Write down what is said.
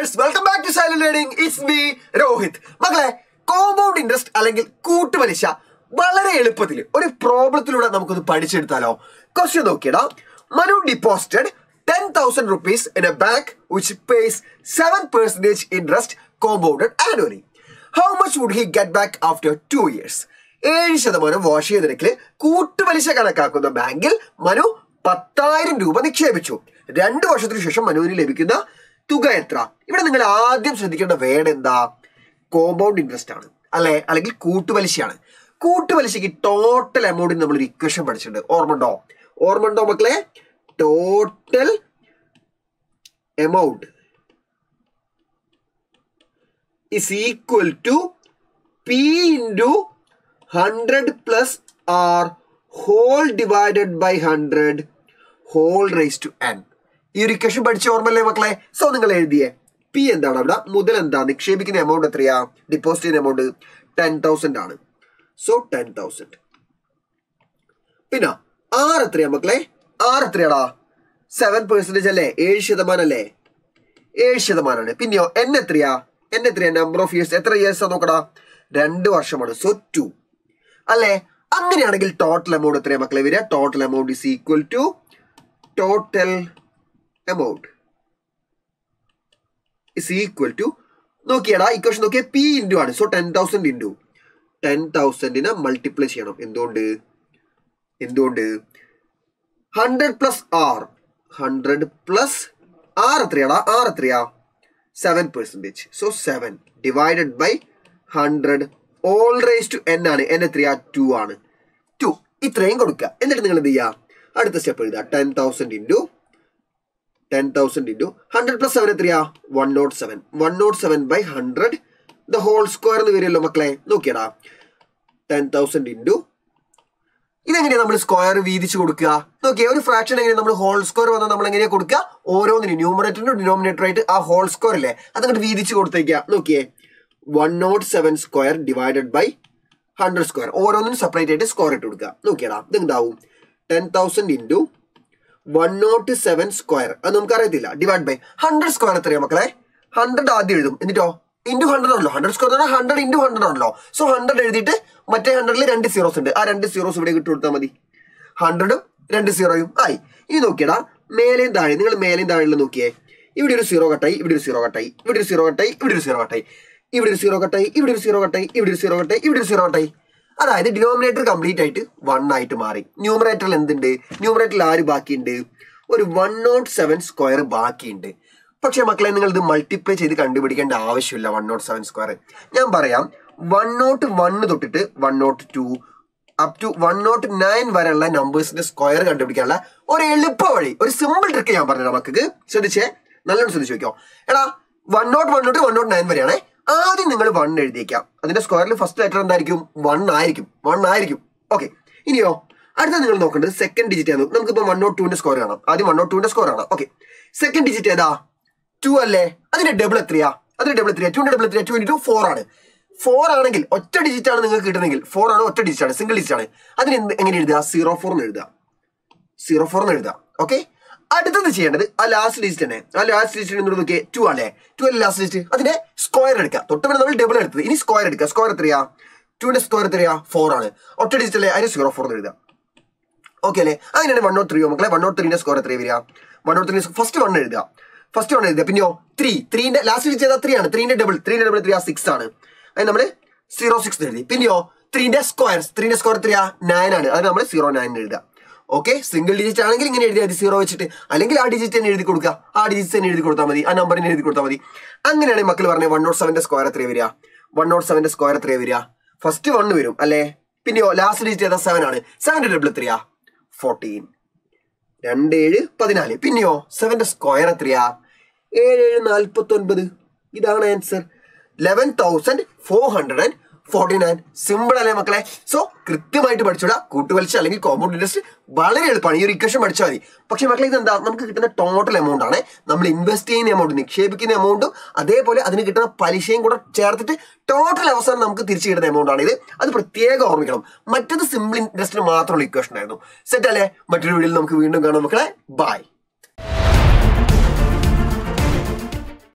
Learners welcome back to silent learning it's me Rohit മക്കളെ compound interest അല്ലെങ്കിൽ കൂട്ടുപലിശ വളരെ എളുപ്പത്തിൽ ഒരു പ്രോബ്ലത്തിലൂടെ നമുക്കൊന്ന് പഠിച്ചെടുത്താലോ ക്വസ്റ്റ്യൻ നോക്കിയടാ Manu deposited ten thousand rupees in a bank which pays seven percentage interest compounded annually how much would he get back after two years ഏഴ് ശതമാനം വാർഷിക നിരക്കിൽ കൂട്ടുപലിശ കണക്കാക്കുന്ന ബാങ്കിൽ മനു പത്തായിരം രൂപ നിക്ഷേപിച്ചു രണ്ട് വർഷത്തിനു ശേഷം മനുവിന് ലഭിക്കുന്ന തുക എത്ര ഇവിടെ നിങ്ങൾ ആദ്യം ശ്രദ്ധിക്കേണ്ട വേർഡ് എന്താ കോമ്പൗണ്ട് ഇൻട്രസ്റ്റ് ആണ് അല്ലെ അല്ലെങ്കിൽ കൂട്ടുപലിശയാണ് കൂട്ടുപലിശയ്ക്ക് ടോട്ടൽ എമൗണ്ടിന് നമ്മൾ ഒരു ഇക്വേഷൻ പഠിച്ചിട്ടുണ്ട് ഓർമ്മണ്ടോ ഓർമ്മണ്ടോ മക്കളെ total amount is equal to P into 100 plus R whole divided by 100 whole raised to n. ഈ ഒരു ഇക്വേഷൻ പഠിച്ച ഓർമ്മല്ലേ മക്കളെ സോ നിങ്ങൾ എഴുതിയേ പി എന്താണ് അവിടെ മുതൽ എന്താ നിക്ഷേപിക്കുന്ന എമൗണ്ട് എത്രയാ ഡിപ്പോസിറ്റ് ചെയ്യുന്ന എമൗണ്ട് ടെൻ തൗസൻഡ് ആണ് സോ ടെൻ തൗസൻഡ് പിന്നെ ആർ എത്രയാ മക്കളെ ആർ എത്രയാടാ സെവൻ പെർസെന്റേജ് അല്ലേ ഏഴ് ശതമാനം അല്ലേ ഏഴ് ശതമാനമാണ് പിന്നെയോ എൻ എത്രയാ എൻ എത്രയാ നമ്പർ ഓഫ് ഇയേഴ്സ് എത്ര ഇയേഴ്സ് നോക്കടാ രണ്ട് വർഷമാണ് സോ ടു അല്ലേ അങ്ങനെയാണെങ്കിൽ ടോട്ടൽ എമൗണ്ട് എത്രയാ മക്കളെ വരിക total amount is equal to total amount is equal to നോക്കിയാടാ ഇക്വേഷൻ നോക്കിയാ പി ഇൻറ്റു ആണ് so ten thousand into ten തൗസൻഡിനെ മൾട്ടിപ്ലൈ ചെയ്യണം എന്തുകൊണ്ട് എന്തുകൊണ്ട് hundred plus R hundred plus R എത്രയാടാ ആർ എത്രയാ seven percentage so seven divided by hundred whole raise to N ആണ് എൻ എത്രയാ ടു ആണ് ടു ഇത്രയും കൊടുക്കുക എന്നിട്ട് നിങ്ങൾ എന്ത് ചെയ്യുക അടുത്ത സ്റ്റെപ്പ് എഴുതുക ten thousand into ten thousand into hundred plus seven എത്രയാ one naught seven one naught seven by hundred the whole square എന്ന് വരുമല്ലോ മക്കളെ നോക്കിയടാ ടെൻ തൗസൻഡ് ഇൻറ്റു ഇതെങ്ങനെയാ നമ്മൾ സ്ക്വയർ വീതിച്ച് കൊടുക്കുക നോക്കിയേ ഒരു ഫ്രാക്ഷൻ എങ്ങനെ നമ്മൾ ഹോൾ സ്ക്വയർ വന്നാൽ നമ്മൾ എങ്ങനെയാ കൊടുക്കുക ഓരോന്നിനും ന്യൂമറേറ്ററിനും ഡിനോമിനേറ്റർ ആയിട്ട് ആ ഹോൾ സ്ക്വയർ ഇല്ലേ അതങ്ങോട്ട് വീതിച്ച് കൊടുത്തേക്കുക നോക്കിയേ one naught seven square divided by hundred square ഓരോന്നിനും സെപ്പറേറ്റ് ആയിട്ട് സ്ക്വയർ ഇട്ട് കൊടുക്കുക നോക്കിയടാ ഇതെന്താവും ten thousand into one naught seven square അത് നമുക്ക് അറിയത്തില്ല ഡിവൈഡ് ബൈ ഹൺഡ്രഡ് സ്ക്വയർ എത്രയാ മക്കളെ ഹൺഡ്രഡ് ആദ്യം എഴുതും എന്നിട്ടോ ഇൻറ്റു ഹൺഡ്രഡ് ആണല്ലോ ഹൺഡ്രഡ് സ്ക്വയർ എന്ന് പറഞ്ഞാൽ ഹൺഡ്രഡ് ഇൻറ്റു ഹൺഡ്രഡ് ആണല്ലോ സോ ഹൺഡ്രഡ് എഴുതിയിട്ട് മറ്റേ ഹൺഡ്രഡിൽ രണ്ട് സീറോസ് ഉണ്ട് ആ രണ്ട് സീറോസ് ഇവിടെ ഇട്ട് കൊടുത്താൽ മതി ഹൺഡ്രഡും രണ്ട് സീറോയും ആയി ഇനി നോക്കിയടാ മേലെയും താഴെ നിങ്ങൾ മേലെയും താഴെ നോക്കിയേ ഇവിടെ ഒരു സീറോ കട്ടായി ഇവിടെ ഒരു സീറോ കട്ടായി ഇവിടെ ഒരു സീറോ കട്ടായി ഇവിടെ ഒരു സീറോ കട്ടായി ഇവിടെ ഒരു സീറോ കട്ടായി ഇവിടെ ഒരു സീറോ കട്ടായി ഇവിടെ ഒരു സീറോ കട്ടായി ഇവിടെ ഒരു സീറോ കട്ടായി അതായത് ഡിനോമിനേറ്റർ കംപ്ലീറ്റ് ആയിട്ട് വൺ ആയിട്ട് മാറി ന്യൂമറേറ്ററിൽ എന്തുണ്ട് ന്യൂമറേറ്ററിൽ ആര് ബാക്കിയുണ്ട് ഒരു വൺ നോട്ട് സെവൻ സ്ക്വയർ ബാക്കിയുണ്ട് പക്ഷേ മക്കളെ നിങ്ങൾ ഇത് മൾട്ടിപ്ലൈ ചെയ്ത് കണ്ടുപിടിക്കേണ്ട ആവശ്യമില്ല വൺ നോട്ട് സെവൻ സ്ക്വയർ ഞാൻ പറയാം വൺ നോട്ട് വണ്ണ് തൊട്ടിട്ട് one naught two up to one naught nine വരെയുള്ള നമ്പേഴ്സിന്റെ സ്ക്വയർ കണ്ടുപിടിക്കാനുള്ള ഒരു എളുപ്പ വഴി ഒരു സിമ്പിൾ ട്രിക്ക് ഞാൻ പറഞ്ഞു നമുക്ക് ശ്രദ്ധിച്ചേ നല്ലോണം ശ്രദ്ധിച്ചു നോക്കിയോ എടാ വൺ നോട്ട് വൺ തൊട്ട് വൺ നോട്ട് നയൻ വരെയാണേ ആദ്യം നിങ്ങൾ വൺ എഴുതിയേക്കാം അതിന്റെ സ്ക്വയറിൽ ഫസ്റ്റ് ലെറ്റർ എന്തായിരിക്കും വൺ ആയിരിക്കും വൺ ആയിരിക്കും ഓക്കെ ഇനിയോ അടുത്ത നിങ്ങൾ നോക്കേണ്ടത് സെക്കൻഡ് ഡിജിറ്റ് ആണ് നമുക്കിപ്പോൾ വൺ നോട്ട് ടുവിന്റെ സ്കോർ കാണാം ആദ്യം വൺ നോട്ട് ടുവിന്റെ സ്കോർ കാണാം ഓക്കെ സെക്കൻഡ് ഡിജിറ്റ് ഏതാ ടു അല്ലേ അതിന്റെ ഡബിൾ എത്രയാ അതിന്റെ ഡബിൾ എത്രയാ ടുവിന്റെ ഡബിൾ എത്രയാ ട്വന്റി ടു ഫോർ ആണ് ഫോർ ആണെങ്കിൽ ഒറ്റ ഡിജിറ്റ് ആണ് നിങ്ങൾക്ക് കിട്ടുന്നെങ്കിൽ ഫോർ ആണ് ഒറ്റ ഡിജിറ്റ് ആണ് സിംഗിൾ ഡിജിറ്റ് ആണ് അതിന് എന്ത് എങ്ങനെ എഴുതുക സീറോ ഫോർ എന്ന് എഴുതുക സീറോ ഫോർ എന്ന് എഴുതുക ഓക്കെ അടുത്തത് ചെയ്യേണ്ടത് ആ ലാസ്റ്റ് ഡിജിറ്റ് തന്നെ ആ ലാസ്റ്റ് ഡിജിറ്റ് എന്ന് നോക്കിയേ ടു അല്ലേ ടു അല്ലേ ലാസ്റ്റ് ഡിജിറ്റ് അതിന്റെ സ്ക്വയർ എടുക്കുക തൊട്ട് പിന്നെ നമ്മൾ ഡബിൾ എടുത്തത് ഇനി സ്ക്വയർ എടുക്കുക സ്ക്വയർ എത്രയാ ടുവിന്റെ സ്ക്വയർ എത്രയാ ഫോർ ആണ് ഒറ്റ ഡിജിറ്റ് അല്ലേ അതിന് സീറോ ഫോർ എന്ന് എഴുതുക ഓക്കെ അല്ലേ അങ്ങനെയാണ് വൺ നോട്ട് ത്രീയോ മക്കളെ വൺ നോട്ട് ത്രീന്റെ സ്കോർ എത്രയാ വരിക one naught three first one എഴുതുക ഫസ്റ്റ് വൺ എഴുതുക പിന്നെയോ ത്രീ ത്രീന്റെ ലാസ്റ്റ് ഡിജിറ്റ് ഏതാ ത്രീ ആണ് ത്രീന്റെ ഡബിൾ ത്രീന്റെ ഡബിൾ ത്രീ സിക്സ് ആണ് അത് നമ്മൾ സീറോ സിക്സ് എഴുതി പിന്നെയോ ത്രീന്റെ സ്ക്വയർ ത്രീന്റെ സ്ക്വയർ എത്രയാ നയൻ ആണ് അത് നമ്മൾ സീറോ നയൻ എഴുതുക ഓക്കെ സിംഗിൾ ഡിജിറ്റ് ആണെങ്കിൽ ഇങ്ങനെ എഴുതിയാൽ മതി സീറോ വെച്ചിട്ട് അല്ലെങ്കിൽ ആ ഡിജിറ്റ് തന്നെ എഴുതി കൊടുക്കുക ആ ഡിജിറ്റ് തന്നെ എഴുതി കൊടുത്താൽ മതി ആ നമ്പറിനെ എഴുതി കൊടുത്താൽ മതി അങ്ങനെയാണ് മക്കൾ പറഞ്ഞത് വൺ നോട്ട് സെവന്റെ സ്ക്വയർ എത്രയാ വരിക വൺ നോട്ട് സെവന്റെ സ്ക്വയർ എത്രയാ വരിക ഫസ്റ്റ് വൺ വരും അല്ലേ പിന്നെയോ ലാസ്റ്റ് ഡിജിറ്റ് ഏതാ സെവൻ ആണ് സെവന്റെ ഡബിൾ എത്രയാ ഫോർട്ടീൻ രണ്ട് ഏഴ് പതിനാല് പിന്നെയോ സെവന്റെ സ്ക്വയർ എത്രയാ ഏഴ് ഏഴ് നാൽപ്പത്തി ഒൻപത് ഇതാണ് answer eleven thousand four hundred and forty nine simple അല്ലേ മക്കളെ സോ കൃത്യമായിട്ട് പഠിച്ചോടാ കൂട്ടുവലിച്ച അല്ലെങ്കിൽ കോമ്പൗണ്ട് ഇൻട്രസ്റ്റ് വളരെ എളുപ്പമാണ് ഈ ഒരു ഇക്വേഷൻ പഠിച്ചാൽ മതി പക്ഷേ മക്കളെ ഇതെന്താ നമുക്ക് കിട്ടുന്ന ടോട്ടൽ എമൗണ്ട് ആണ് നമ്മൾ ഇൻവെസ്റ്റ് ചെയ്യുന്ന എമൗണ്ട് നിക്ഷേപിക്കുന്ന എമൗണ്ടും അതേപോലെ അതിന് കിട്ടുന്ന പലിശയും കൂടെ ചേർത്തിട്ട് ടോട്ടൽ അവസാനം നമുക്ക് തിരിച്ചു കിട്ടുന്ന എമൗണ്ട് ആണ് ഇത് അത് പ്രത്യേകം ഓർമ്മിക്കണം മറ്റത് സിമ്പിൾ ഇൻട്രസ്റ്റിന് മാത്രമുള്ള ഇക്വേഷൻ ആയിരുന്നു സെറ്റ് അല്ലേ മറ്റൊരു വീഡിയോയിൽ നമുക്ക് വീണ്ടും കാണാം മക്കളെ ബൈ